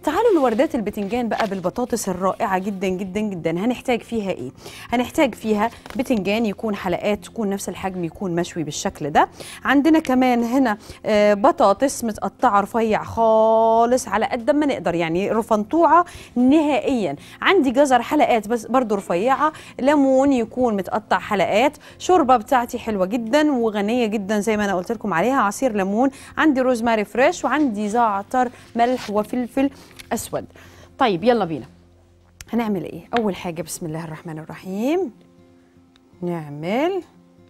تعالوا لوردات البتنجان بقى بالبطاطس الرائعه جدا جدا جدا هنحتاج فيها ايه هنحتاج فيها بتنجان يكون حلقات تكون نفس الحجم يكون مشوي بالشكل ده عندنا كمان هنا آه، بطاطس متقطعه رفيع خالص على قد ما نقدر يعني رفنطوعه نهائيا عندي جزر حلقات بس برضو رفيعه ليمون يكون متقطع حلقات شوربه بتاعتي حلوه جدا وغنيه جدا زي ما انا قلت لكم عليها عصير ليمون عندي روزماري فريش وعندي زعتر ملح وفلفل اسود طيب يلا بينا هنعمل ايه اول حاجه بسم الله الرحمن الرحيم نعمل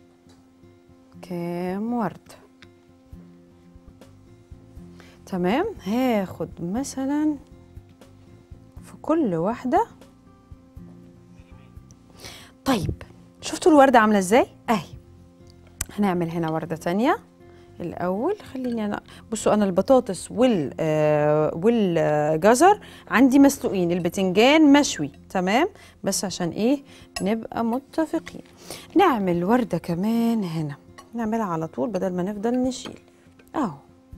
كام ورد تمام هاخد مثلا في كل واحده طيب شفتوا الورده عامله ازاي اهي هنعمل هنا ورده تانية الاول خليني انا بصوا انا البطاطس وال آه والجزر عندي مسلوقين البتنجان مشوي تمام بس عشان ايه نبقى متفقين نعمل ورده كمان هنا نعملها على طول بدل ما نفضل نشيل اهو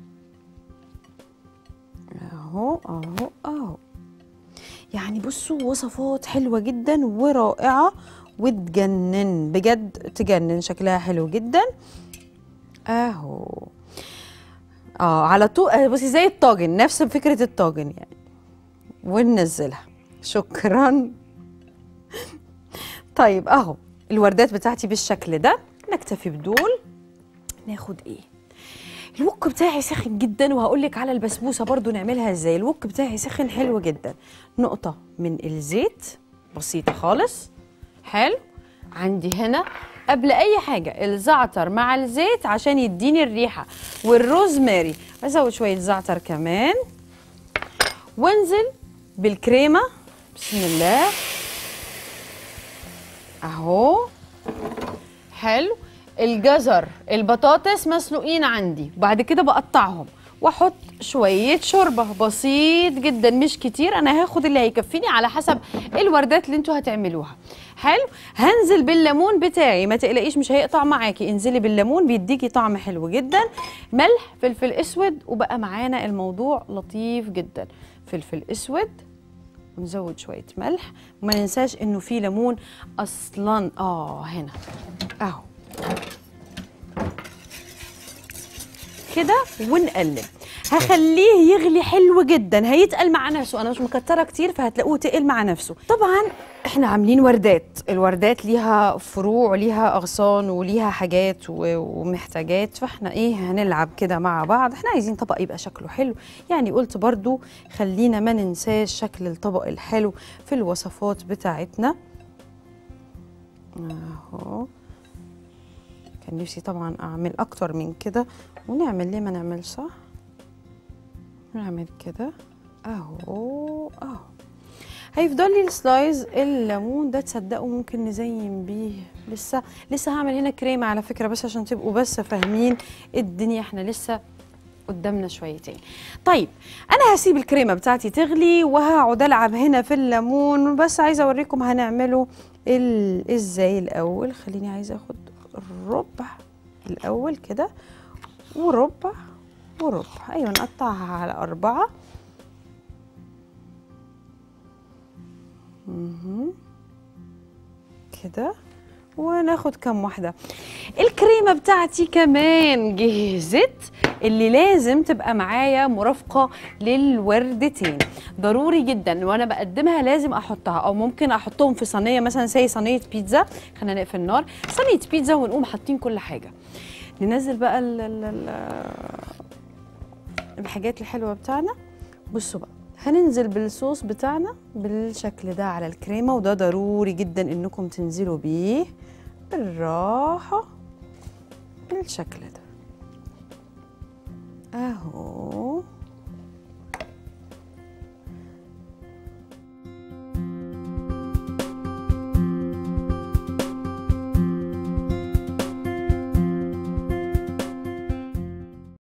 اهو اهو اهو يعني بصوا وصفات حلوه جدا ورائعه وتجنن بجد تجنن شكلها حلو جدا اهو اه على طول آه، بصي زي الطاجن نفس فكره الطاجن يعني وننزلها شكرا طيب اهو الوردات بتاعتي بالشكل ده نكتفي بدول ناخد ايه الوك بتاعي سخن جدا وهقول لك على البسبوسه برضو نعملها ازاي الوك بتاعي سخن حلو جدا نقطه من الزيت بسيطه خالص حلو عندي هنا قبل اي حاجه الزعتر مع الزيت عشان يديني الريحه والروزماري ازود شويه زعتر كمان وانزل بالكريمه بسم الله اهو حلو الجزر البطاطس مسلوقين عندي وبعد كده بقطعهم واحط شويه شوربه بسيط جدا مش كتير انا هاخد اللي هيكفيني على حسب الوردات اللي انتوا هتعملوها حلو هنزل بالليمون بتاعي ما تقلقيش مش هيقطع معاكي انزلي بالليمون بيديكي طعم حلو جدا ملح فلفل اسود وبقى معانا الموضوع لطيف جدا فلفل اسود ونزود شويه ملح وما ننساش انه في ليمون اصلا اه هنا اهو كده ونقلب هخليه يغلي حلو جدا هيتقل مع نفسه انا مش مكتره كتير فهتلاقوه تقل مع نفسه طبعا احنا عاملين وردات الوردات ليها فروع وليها اغصان وليها حاجات و- ومحتاجات فاحنا ايه هنلعب كده مع بعض احنا عايزين طبق يبقى شكله حلو يعني قلت برضو خلينا ما ننساش شكل الطبق الحلو في الوصفات بتاعتنا اهو كان نفسي طبعا اعمل اكتر من كده ونعمل ليه ما نعمل صح نعمل كده اهو اهو هيفضل لي السلايز الليمون ده تصدقوا ممكن نزين بيه لسه لسه هعمل هنا كريمه على فكره بس عشان تبقوا بس فاهمين الدنيا احنا لسه قدامنا شويتين طيب انا هسيب الكريمه بتاعتي تغلي وهقعد العب هنا في الليمون بس عايزه اوريكم هنعمله ال- ازاي الاول خليني عايزه اخد الربع الاول كده وربع وربع ايوه نقطعها على اربعه مهم. كده وناخد كام واحده الكريمه بتاعتي كمان جهزت اللي لازم تبقى معايا مرافقه للوردتين ضروري جدا وانا بقدمها لازم احطها او ممكن احطهم في صينيه مثلا زي صينيه بيتزا خلينا نقفل النار صينيه بيتزا ونقوم حاطين كل حاجه ننزل بقى ال ال ال الحاجات الحلوه بتاعنا بصوا بقى هننزل بالصوص بتاعنا بالشكل ده على الكريمه وده ضروري جدا انكم تنزلوا بيه بالراحه بالشكل ده اهو